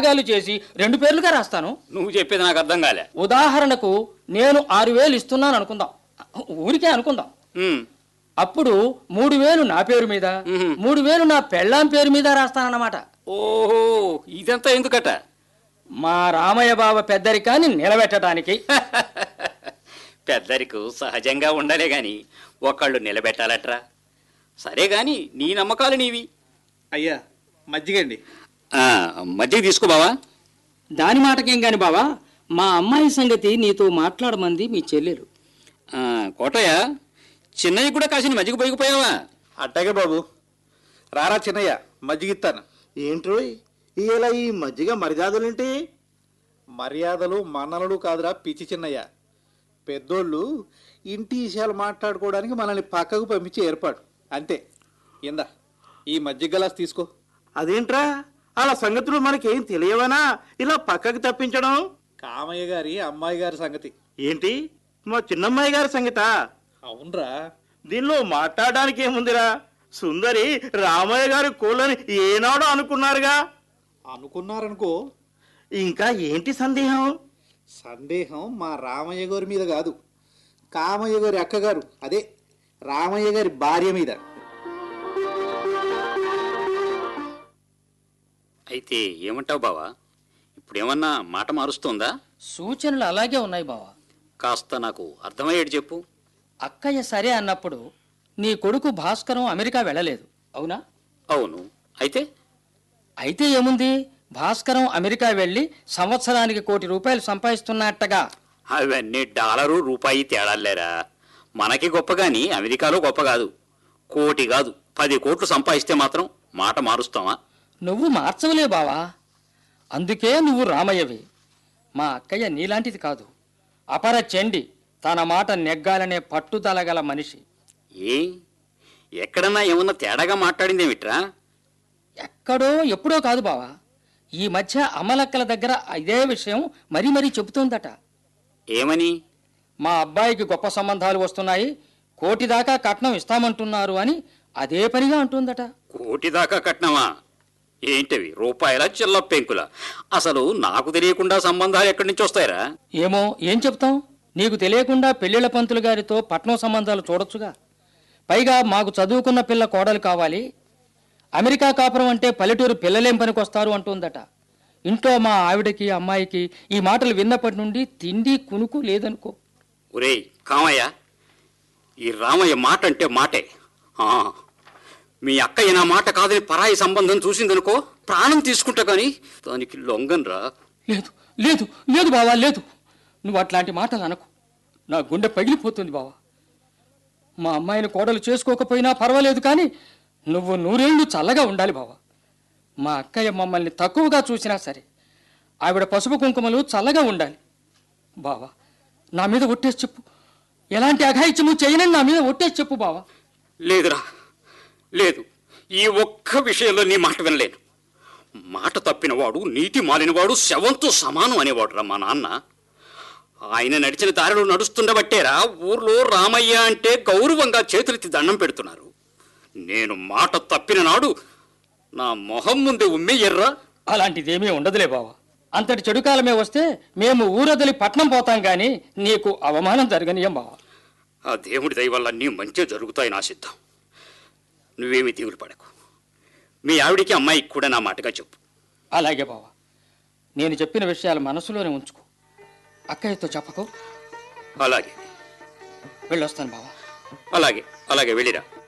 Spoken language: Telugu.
భాగాలు చేసి రెండు పేర్లుగా రాస్తాను నువ్వు చెప్పేది నాకు అర్థం కాలే ఉదాహరణకు నేను ఆరు వేలు ఇస్తున్నాను అనుకుందాం ఊరికే అనుకుందాం ఉమ్, అప్పుడు మూడు వేలు నా పేరు మీద మ్మ్. మూడు వేలు నా పెళ్ళాం పేరు మీద రాస్తానన్నమాట ఓహో ఇదంతా ఎందుకట మా రామయ్య బావ పెద్దరికాన్ని నిలబెట్టడానికి పెద్దరికు సహజంగా ఉండాలే గాని ఒకళ్ళు నిలబెట్టాలట్రా సరే గాని నీ నమ్మకాలు నీవి అయ్యా మజ్జిగండి ఆ, మజ్జిగ తీసుకో బావా దాని మాటకేం గాని బావా మా అమ్మాయి సంగతి నీతో మాట్లాడమంది మీ చెల్లెలు ఆ, కోటయ్య చిన్నయ్య కూడా కాసిన మజ్జిగ పోయిపోయావా అట్టాగే బాబు రారా చిన్నయ్య మజ్జిగిస్తాను ఏంట్రోయ్ ఇలా ఈ మజ్జిగ మర్యాదలేంటి మర్యాదలు మన్ననలు కాదురా పిచ్చి చిన్నయ్య పెద్దోళ్ళు ఇంటి విషయాలు మాట్లాడుకోవడానికి మనల్ని పక్కకు పంపించే ఏర్పాటు అంతే ఇందా ఈ మజ్జిగ గ్లాస్ తీసుకో అదేంట్రా అలా సంగతులు మనకేం తెలియవనా ఇలా పక్కకి తప్పించడం కామయ్య గారి అమ్మాయి గారి సంగతి ఏంటి మా చిన్నమ్మాయి గారి సంగత అవునరా దీనిలో మాట్లాడడానికి ఏముందిరా సుందరి రామయ్య గారి కోళ్ళని ఏనాడో అనుకున్నారుగా అనుకున్నారనుకో ఇంకా ఏంటి సందేహం సందేహం మా రామయ్య గారి మీద కాదు కామయ్య గారి అక్కగారు అదే రామయ్య గారి భార్య మీద అయితే ఏమంటావు బావా ఇప్పుడేమన్నా మాట మారుస్తోందా సూచనలు అలాగే ఉన్నాయి బావా కాస్త నాకు అర్థమయ్యేటి చెప్పు అక్కయ్య సరే అన్నప్పుడు నీ కొడుకు భాస్కరం అమెరికా వెళ్ళలేదు అవునా అవును అయితే అయితే ఏముంది భాస్కరం అమెరికా వెళ్ళి సంవత్సరానికి కోటి రూపాయలు సంపాదిస్తున్నట్టగా అవన్నీ డాలరు రూపాయి తేడాలేరా మనకి గొప్ప గాని అమెరికాలో గొప్ప కాదు కోటి కాదు పది కోట్లు సంపాదిస్తే మాత్రం మాట మారుస్తావా నువ్వు మార్చవలే బావా అందుకే నువ్వు రామయ్యవి మా అక్కయ్య నీలాంటిది కాదు అపర చెండి తన మాట నెగ్గాలనే పట్టుదల గల మనిషి ఏ ఎక్కడన్నా ఏమన్నా తేడాగా మాట్లాడిందేమిట్రా ఎక్కడో ఎప్పుడో కాదు బావా ఈ మధ్య అమలక్కల దగ్గర ఇదే విషయం మరీ మరీ చెబుతోందట ఏమని మా అబ్బాయికి గొప్ప సంబంధాలు వస్తున్నాయి కోటి దాకా కట్నం ఇస్తామంటున్నారు అని అదే పనిగా అంటుందట కోటి దాకా కట్నమా ఏంటవి రూపాయల చిల్ల పెంకుల అసలు నాకు తెలియకుండా సంబంధాలు ఎక్కడి నుంచి వస్తాయరా ఏమో ఏం చెప్తాం నీకు తెలియకుండా పెళ్ళిళ్ళ పంతులు గారితో పట్నం సంబంధాలు చూడొచ్చుగా పైగా మాకు చదువుకున్న పిల్ల కోడలు కావాలి అమెరికా కాపురం అంటే పల్లెటూరు పిల్లలేం పనికొస్తారు అంటుందట ఇంట్లో మా ఆవిడకి అమ్మాయికి ఈ మాటలు విన్నప్పటి నుండి తిండి కునుకు లేదనుకో ఒరేయ్ కామయ్య ఈ రామయ్య మాట అంటే మాటే ఆ, మీ అక్కయ్య నా మాట కాదని పరాయి సంబంధం చూసిందనుకో ప్రాణం తీసుకుంటా కానీ దానికి లొంగన్రా లేదు లేదు లేదు బావా లేదు నువ్వు అట్లాంటి మాటలు అనకు నా గుండె పగిలిపోతుంది బావా మా అమ్మాయిని కోడలు చేసుకోకపోయినా పర్వాలేదు కానీ నువ్వు నూరేళ్లు చల్లగా ఉండాలి బావా మా అక్కయ్య మమ్మల్ని తక్కువగా చూసినా సరే ఆవిడ పసుపు కుంకుమలు చల్లగా ఉండాలి బావా నా మీద ఒట్టేసి చెప్పు ఎలాంటి అఘాయిత్యము చేయనని నా మీద ఒట్టేసి చెప్పు బావా లేదురా లేదు ఈ ఒక్క విషయంలో నీ మాట వినలేను మాట తప్పినవాడు నీటి మాలినవాడు శవంతో సమానం అనేవాడురా మా నాన్న ఆయన నడిచిన దారిలో నడుస్తుండబట్టేరా ఊర్లో రామయ్య అంటే గౌరవంగా చేతులెత్తి దండం పెడుతున్నారు నేను మాట తప్పిన నాడు నా మొహం ముందే ఉమ్మెయ్యర్రా అలాంటిదేమీ ఉండదులే బావా అంతటి చెడు కాలమే వస్తే మేము ఊరొదిలి పట్నం పోతాం గాని నీకు అవమానం జరగనీయం బావా ఆ దేవుడి దయ వల్ల అన్నీ మంచిగా జరుగుతాయని ఆశిద్దాం నువ్వేమీ దిగులు పడకు మీ ఆవిడికి అమ్మాయికి కూడా నా మాటగా చెప్పు అలాగే బావా నేను చెప్పిన విషయాలు మనసులోనే ఉంచుకో అక్కయ్యతో చెప్పకు అలాగే వెళ్ళొస్తాను బావా అలాగే అలాగే వెళ్ళిరా